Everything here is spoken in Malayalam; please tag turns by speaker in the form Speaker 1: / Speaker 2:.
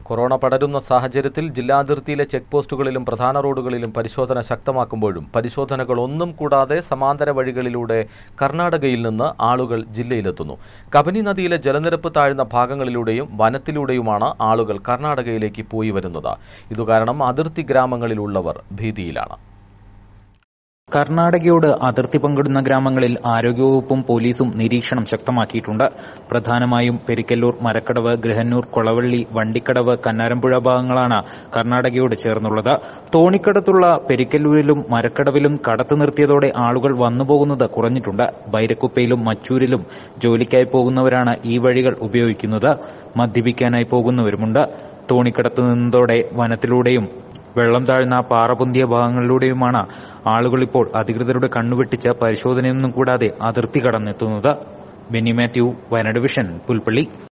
Speaker 1: കൊറോണ പടരുന്ന സാഹചര്യത്തിൽ ജില്ലാതിർത്തിയിലെ ചെക്ക് പോസ്റ്റുകളിലും പ്രധാന റോഡുകളിലും പരിശോധന ശക്തമാക്കുമ്പോഴും പരിശോധനകൾ ഒന്നും കൂടാതെ സമാന്തര വഴികളിലൂടെ കർണാടകയിൽ നിന്ന് ആളുകൾ ജില്ലയിലെത്തുന്നു കബനി നദിയിലെ ജലനിരപ്പ് താഴ്ന്ന ഭാഗങ്ങളിലൂടെയും വനത്തിലൂടെയുമാണ് ആളുകൾ കർണാടകയിലേക്ക് പോയി വരുന്നത് ഇതുകാരണം അതിർത്തി ഗ്രാമങ്ങളിലുള്ളവർ ഭീതിയിലാണ്
Speaker 2: കർണാടകയോട് അതിർത്തി പങ്കിടുന്ന ഗ്രാമങ്ങളിൽ ആരോഗ്യവകുപ്പും പോലീസും നിരീക്ഷണം ശക്തമാക്കിയിട്ടുണ്ട് പ്രധാനമായും പെരിക്കല്ലൂർ മരക്കടവ് ഗൃഹന്നൂർ കൊളവള്ളി വണ്ടിക്കടവ് കന്നാരമ്പുഴ ഭാഗങ്ങളാണ് കർണാടകയോട് ചേർന്നുള്ളത് തോണിക്കടത്തുള്ള പെരിക്കല്ലൂരിലും മരക്കടവിലും കടത്തു നിർത്തിയതോടെ ആളുകൾ വന്നുപോകുന്നത് കുറഞ്ഞിട്ടുണ്ട് ബൈരക്കുപ്പയിലും മച്ചൂരിലും ജോലിക്കായി പോകുന്നവരാണ് ഈ വഴികൾ ഉപയോഗിക്കുന്നത് മദ്യപിക്കാനായി പോകുന്നവരുമുണ്ട് തോണിക്കടത്തു നിന്നതോടെ വനത്തിലൂടെയും വെള്ളം താഴ്ന്ന പാറപൊന്തിയ ഭാഗങ്ങളിലൂടെയുമാണ് ആളുകൾ ഇപ്പോൾ അധികൃതരുടെ കണ്ണുവെട്ടിച്ച് പരിശോധനയൊന്നും കൂടാതെ അതിർത്തി കടന്നെത്തുന്നത് ബെന്നി മാത്യു വയനാട് വിഷൻ പുൽപ്പള്ളി